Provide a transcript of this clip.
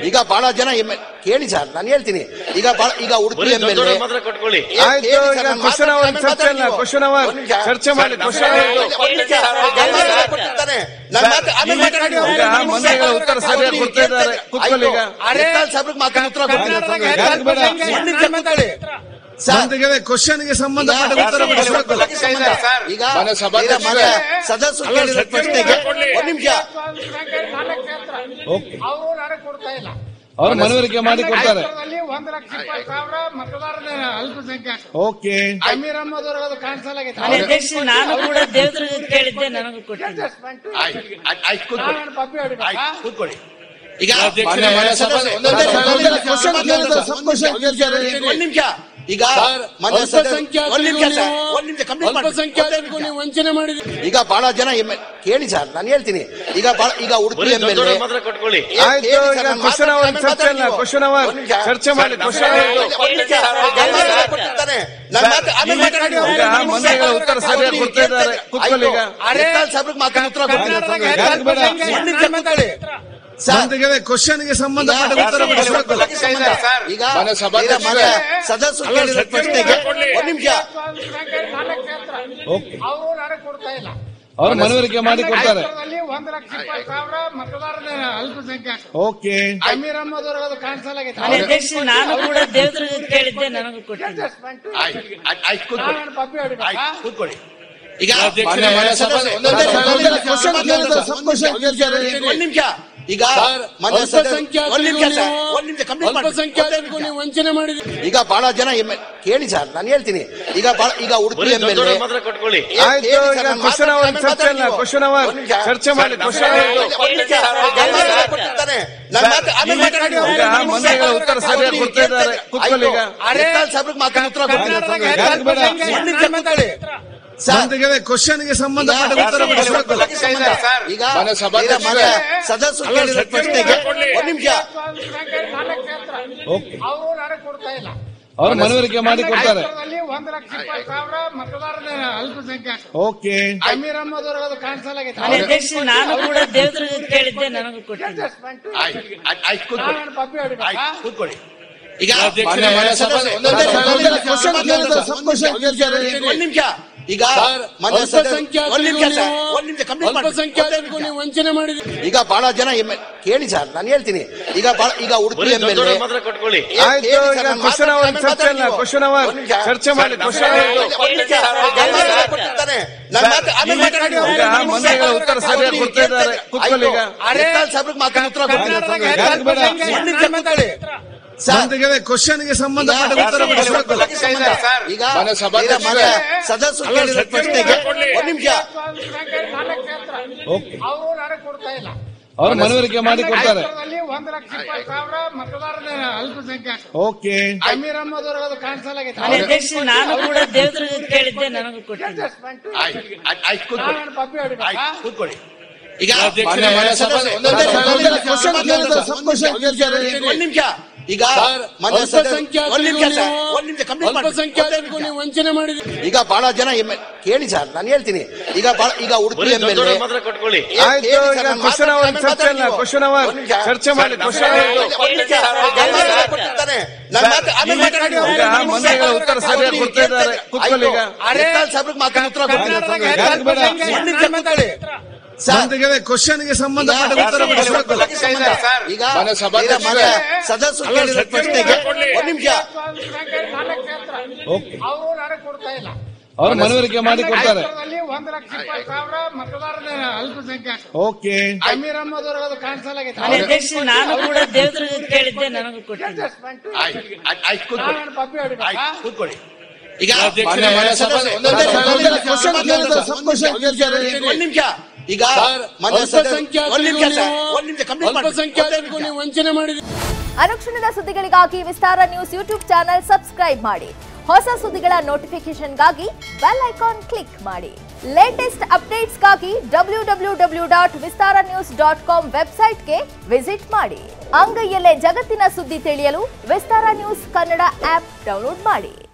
ಈಗ ಬಹಳ ಜನ ಎಮ್- ಕೇಳಿ ಸರ್ ನಾನು ಹೇಳ್ತೀನಿ ಈಗ ಬಹಳ ಈಗ ಉಡುಪಿ ಎಂ ಎಲ್ ಎ ಮಾತ್ರ ಕೊಟ್ಕೊಳ್ಳಿ ಆಯ್ತು ಈಗ ಕ್ವಶನ್ ಅವರ್ ಚರ್ಚೆ ಅಲ್ಲ ಕ್ವಶನ್ ಅವರ್ ಚರ್ಚೆ ಮಾಡಿ ಕ್ವಶನ್ ಈಗ ಮಂತ್ರಿಗಳ ಉತ್ತರ ಸರಿಯಾಗಿ ಕೊಡ್ತಾ ಇದ್ದಾರೆ ಕೂತ್ಕೊಳ್ಳಿ ಈಗ ಯಾಕೆ ಬೇಡ? ಮಂತ್ರಿಗಳೇ ಕ್ವಶನ್ ಗೆ ಸಂಬಂಧಪಟ್ಟ ಉತ್ತರ ಬಿಡಿಸಬೇಕು ಈಗ ಮನೆ ಸಭಾಧ್ಯಕ್ಷರೇ. ಈಗ ಮನೆ ಸದಸ್ಯರು ಕೇಳಿದ ಪ್ರಶ್ನೆಗೆ ಒಂದ್ ನಿಮಿಷ ಅವರು ನನಗೆ ಕೊಡ್ತಾ ಇಲ್ಲ ಅವ್ರು ಮನವರಿಕೆ ಮಾಡಿ ಕೊಡ್ತಾರೆ ರಾಜ್ಯದಲ್ಲಿ ಒಂದು ಲಕ್ಷ ಇಪ್ಪತ್ತು ಸಾವಿರ ಮತದಾರರ ಅಲ್ಪಸಂಖ್ಯಾತ ಓಕೆ ಅಮೀರ್ ಅಹಮದ್ ಅವರು ಅದು ಕಾಣಿಸಲ್ ಅಧ್ಯಕ್ಷ ನಾನು ಕೂಡ ದೇವದ್ರಿಗೆ ಕೇಳಿದ್ದೆ ನನಗೂ ಕೊಟ್ಟಿದ್ದೆ ನಾನು ಪಪ್ಪಿ ಹೊಡಿಬೇಕಾ ಕೂತ್ಕೊಳ್ಳಿ ಈಗ ಮಾನ್ಯ ಮಾನ್ಯ ಸಭಾಧ್ಯಕ್ಷರೇ, ಒಂದೊಂದೇ ಒಂದೊಂದೇ question ಕೇಳಿದ್ರೆ ಸಬ್ question ಕೇಳ್ತಾರೆ. ಒಂದ್ ನಿಮಿಷ ಈಗ ಮನೆ ಸದಸ್ಯ- ಒಂದ್ ನಿಮಿಷ ಸರ್, ಒಂದ್ ನಿಮಿಷ complete ಮಾಡಿ. ವಂಚನೆ ಮಾಡಿದ್ರಿ ಈಗ ಬಹಳ ಜನ ಎಮ್- ಕೇಳಿ ಸರ್ ನಾನು ಹೇಳ್ತೀನಿ ಈಗ ಬಹಳ ಈಗ ಉಡುಪಿ ಎಂ ಎಲ್ ಎ ಮಾತ್ರ ಕೊಟ್ಕೊಳ್ಳಿ ಆಯ್ತು ಈಗ ಕ್ವಶನ್ ಅವರ್ ಚರ್ಚೆ ಅಲ್ಲ ಕ್ವಶನ್ ಅವರ್ ಚರ್ಚೆ ಮಾಡಿ ಕ್ವಶನ್ ಈಗ ಮಂತ್ರಿಗಳ ಉತ್ತರ ಸರಿಯಾಗಿ ಕೊಡ್ತಾ ಇದ್ದಾರೆ ಕೂತ್ಕೊಳ್ಳಿ ಈಗ ಯಾಕೆ ಬೇಡ? ಮಂತ್ರಿಗಳೇ ಕ್ವಶನ್ ಗೆ ಸಂಬಂಧಪಟ್ಟ ಉತ್ತರ ಬಿಡಿಸಬೇಕು ಈಗ ಮನೆ ಸಭಾಧ್ಯಕ್ಷರೇ. ಈಗ ಮನೆ ಸದಸ್ಯರು ಕೇಳಿದ ಪ್ರಶ್ನೆಗೆ ಒಂದ್ ನಿಮಿಷ ಓಕೆ ಅವರು ನನಗೆ ಕೊಡ್ತಾ ಇಲ್ಲ ಅವ್ರು ಮನವರಿಕೆ ಮಾಡಿ ಕೊಡ್ತಾರೆ ರಾಜ್ಯದಲ್ಲಿ ಒಂದು ಲಕ್ಷ ಇಪ್ಪತ್ತು ಸಾವಿರ ಮತದಾರರ ಅಲ್ಪಸಂಖ್ಯಾತ ಓಕೆ ಅಮೀರ್ ಅಹಮದ್ ಅವರು ಅದು ಕಾಣಿಸಲ್ ಅಧ್ಯಕ್ಷ ನಾನು ಕೂಡ ದೇವದ್ರಿಗೆ ಕೇಳಿದ್ದೆ ನನಗೂ ಕೊಟ್ಟಿದ್ದೆ ನಾನು ಪಪ್ಪಿ ಹೊಡಿಬೇಕಾ ಕೂತ್ಕೊಳ್ಳಿ ಈಗ ಮಾನ್ಯ ಮಾನ್ಯ ಸಭಾಧ್ಯಕ್ಷರೇ, ಒಂದೊಂದೇ ಒಂದೊಂದೇ question ಕೇಳಿದ್ರೆ ಸಬ್ question ಕೇಳ್ತಾರೆ. ಒಂದ್ ನಿಮಿಷ ಈಗ ಮನೆ ಸದಸ್ಯ- ಒಂದ್ ನಿಮಿಷ ಸರ್, ಒಂದ್ ನಿಮಿಷ complete ಮಾಡಿ. ವಂಚನೆ ಮಾಡಿದ್ರಿ ಈಗ ಬಹಳ ಜನ ಎಮ್- ಕೇಳಿ ಸರ್ ನಾನು ಹೇಳ್ತೀನಿ ಈಗ ಬಹಳ ಈಗ ಉಡುಪಿ ಎಂ ಎಲ್ ಎ ಮಾತ್ರ ಕೊಟ್ಕೊಳ್ಳಿ ಆಯ್ತು ಈಗ ಕ್ವಶನ್ ಅವರ್ ಚರ್ಚೆ ಅಲ್ಲ ಕ್ವಶನ್ ಅವರ್ ಚರ್ಚೆ ಮಾಡಿ ಕ್ವಶನ್ ಈಗ ಮಂತ್ರಿಗಳ ಉತ್ತರ ಸರಿಯಾಗಿ ಕೊಡ್ತಾ ಇದ್ದಾರೆ ಕೂತ್ಕೊಳ್ಳಿ ಈಗ ಯಾಕೆ ಬೇಡ? ಮಂತ್ರಿಗಳೇ ಕ್ವಶನ್ ಗೆ ಸಂಬಂಧಪಟ್ಟ ಉತ್ತರ ಬಿಡಿಸಬೇಕು ಈಗ ಮನೆ ಸಭಾಧ್ಯಕ್ಷರೇ. ಈಗ ಮನೆ ಸದಸ್ಯರು ಕೇಳಿದ ಪ್ರಶ್ನೆಗೆ ಒಂದ್ ನಿಮಿಷ ಓಕೆ ಅವರು ನನಗೆ ಕೊಡ್ತಾ ಇಲ್ಲ ಅವ್ರು ಮನವರಿಕೆ ಮಾಡಿ ಕೊಡ್ತಾರೆ ರಾಜ್ಯದಲ್ಲಿ ಒಂದು ಲಕ್ಷ ಇಪ್ಪತ್ತು ಸಾವಿರ ಮತದಾರರ ಅಲ್ಪಸಂಖ್ಯಾತ ಓಕೆ ಅಮೀರ್ ಅಹಮದ್ ಅವರು ಅದು ಕಾಣಿಸಲ್ ಅಧ್ಯಕ್ಷ ನಾನು ಕೂಡ ದೇವದ್ರಿಗೆ ಕೇಳಿದ್ದೆ ನನಗೂ ಕೊಟ್ಟಿದ್ದೆ ನಾನು ಪಪ್ಪಿ ಹೊಡಿಬೇಕಾ ಕೂತ್ಕೊಳ್ಳಿ ಈಗ ಮಾನ್ಯ ಮಾನ್ಯ ಸಭಾಧ್ಯಕ್ಷರೇ, ಒಂದೊಂದೇ ಒಂದೊಂದೇ question ಕೇಳಿದ್ರೆ ಸಬ್ question ಕೇಳ್ತಾರೆ. ಒಂದ್ ನಿಮಿಷ ಈಗ ಮನೆ ಸದಸ್ಯ- ಒಂದ್ ನಿಮಿಷ ಸರ್, ಒಂದ್ ನಿಮಿಷ complete ಮಾಡಿ. ವಂಚನೆ ಮಾಡಿದ್ರಿ ಈಗ ಬಹಳ ಜನ ಎಮ್- ಕೇಳಿ ಸರ್ ನಾನು ಹೇಳ್ತೀನಿ ಈಗ ಬಹಳ ಈಗ ಉಡುಪಿ ಎಂ ಎಲ್ ಎ ಮಾತ್ರ ಕೊಟ್ಕೊಳ್ಳಿ ಆಯ್ತು ಈಗ ಕ್ವಶನ್ ಅವರ್ ಚರ್ಚೆ ಅಲ್ಲ ಕ್ವಶನ್ ಅವರ್ ಚರ್ಚೆ ಮಾಡಿ ಕ್ವಶನ್ ಈಗ ಮಂತ್ರಿಗಳ ಉತ್ತರ ಸರಿಯಾಗಿ ಕೊಡ್ತಾ ಇದ್ದಾರೆ ಕೂತ್ಕೊಳ್ಳಿ ಈಗ ಯಾಕೆ ಬೇಡ? ಮಂತ್ರಿಗಳೇ ಕ್ವಶನ್ ಗೆ ಸಂಬಂಧಪಟ್ಟ ಉತ್ತರ ಬಿಡಿಸಬೇಕು ಈಗ ಮನೆ ಸಭಾಧ್ಯಕ್ಷರೇ. ಈಗ ಮನೆ ಸದಸ್ಯರು ಕೇಳಿದ ಪ್ರಶ್ನೆಗೆ ಒಂದ್ ನಿಮಿಷ ಓಕೆ ಅವರು ನನಗೆ ಕೊಡ್ತಾ ಇಲ್ಲ ಅವ್ರು ಮನವರಿಕೆ ಮಾಡಿ ಕೊಡ್ತಾರೆ ರಾಜ್ಯದಲ್ಲಿ ಒಂದು ಲಕ್ಷ ಇಪ್ಪತ್ತು ಸಾವಿರ ಮತದಾರರ ಅಲ್ಪಸಂಖ್ಯಾತ ಓಕೆ ಅಮೀರ್ ಅಹಮದ್ ಅವರು ಅದು ಕಾಣಿಸಲ್ ಅಧ್ಯಕ್ಷ ನಾನು ಕೂಡ ದೇವದ್ರಿಗೆ ಕೇಳಿದ್ದೆ ನನಗೂ ಕೊಟ್ಟಿದ್ದೆ ನಾನು ಪಪ್ಪಿ ಹೊಡಿಬೇಕಾ ಕೂತ್ಕೊಳ್ಳಿ ಈಗ ಮಾನ್ಯ ಮಾನ್ಯ ಸಭಾಧ್ಯಕ್ಷರೇ, ಒಂದೊಂದೇ ಒಂದೊಂದೇ question ಕೇಳಿದ್ರೆ ಸಬ್ question ಕೇಳ್ತಾರೆ. ಒಂದ್ ನಿಮಿಷ ಈಗ ಮನೆ ಸದಸ್ಯ- ಒಂದ್ ನಿಮಿಷ ಸರ್, ಒಂದ್ ನಿಮಿಷ complete ಮಾಡಿ. ವಂಚನೆ ಮಾಡಿದ್ರಿ ಈಗ ಬಹಳ ಜನ ಎಮ್- ಕೇಳಿ ಸರ್ ನಾನು ಹೇಳ್ತೀನಿ ಈಗ ಬಹಳ ಈಗ ಉಡುಪಿ ಎಂ ಎಲ್ ಎ ಮಾತ್ರ ಕೊಟ್ಕೊಳ್ಳಿ ಆಯ್ತು ಈಗ ಕ್ವಶನ್ ಅವರ್ ಚರ್ಚೆ ಅಲ್ಲ ಕ್ವಶನ್ ಅವರ್ ಚರ್ಚೆ ಮಾಡಿ ಕ್ವಶನ್ ಈಗ ಮಂತ್ರಿಗಳ ಉತ್ತರ ಸರಿಯಾಗಿ ಕೊಡ್ತಾ ಇದ್ದಾರೆ ಕೂತ್ಕೊಳ್ಳಿ ಈಗ ಯಾಕೆ ಬೇಡ? ಮಂತ್ರಿಗಳೇ ಕ್ವಶನ್ ಗೆ ಸಂಬಂಧಪಟ್ಟ ಉತ್ತರ ಬಿಡಿಸಬೇಕು ಈಗ ಮನೆ ಸಭಾಧ್ಯಕ್ಷರೇ. ಈಗ ಮನೆ ಸದಸ್ಯರು ಕೇಳಿದ ಪ್ರಶ್ನೆಗೆ ಒಂದ್ ನಿಮಿಷ ಓಕೆ ಅವರು ನನಗೆ ಕೊಡ್ತಾ ಇಲ್ಲ ಅವ್ರು ಮನವರಿಕೆ ಮಾಡಿ ಕೊಡ್ತಾರೆ ರಾಜ್ಯದಲ್ಲಿ ಒಂದು ಲಕ್ಷ ಇಪ್ಪತ್ತು ಸಾವಿರ ಮತದಾರರ ಅಲ್ಪಸಂಖ್ಯಾತ ಓಕೆ ಅಮೀರ್ ಅಹಮದ್ ಅವರು ಅದು ಕಾಣಿಸಲ್ ಅಧ್ಯಕ್ಷ ನಾನು ಕೂಡ ದೇವದ್ರಿಗೆ ಕೇಳಿದ್ದೆ ನನಗೂ ಕೊಟ್ಟಿದ್ದೆ ನಾನು ಪಪ್ಪಿ ಹೊಡಿಬೇಕಾ ಕೂತ್ಕೊಳ್ಳಿ ಈಗ ಮಾನ್ಯ ಮಾನ್ಯ ಸಭಾಧ್ಯಕ್ಷರೇ, ಒಂದೊಂದೇ ಒಂದೊಂದೇ question ಕೇಳಿದ್ರೆ ಸಬ್ question ಕೇಳ್ತಾರೆ. ಒಂದ್ ನಿಮಿಷ ಈಗ ಮನೆ ಸದಸ್ಯ- ಒಂದ್ ನಿಮಿಷ ಸರ್, ಒಂದ್ ನಿಮಿಷ complete ಮಾಡಿ. ವಂಚನೆ ಮಾಡಿದ್ರಿ ಅನುಕ್ಷಣದ ಸುದ್ದಿಗಳಿಗಾಗಿ Vistara news YouTube channel subscribe ಮಾಡಿ ಹೊಸ ಸುದ್ದಿಗಳ ನೋಟಿಫಿಕೇಶನ್ಗಾಗಿ ಬೆಲ್ ಐಕಾನ್ ಕ್ಲಿಕ್ ಮಾಡಿ ಲೇಟೆಸ್ಟ್ ಅಪ್ಡೇಟ್ಸ್ಗಾಗಿ W W W dot Vistara news dot com ವೆಬ್ಸೈಟ್ಗೆ ವಿಸಿಟ್ ಮಾಡಿ ಅಂಗೈಯಲ್ಲೇ ಜಗತ್ತಿನ ಸುದ್ದಿ ತಿಳಿಯಲು Vistara news Kannada app download ಮಾಡಿ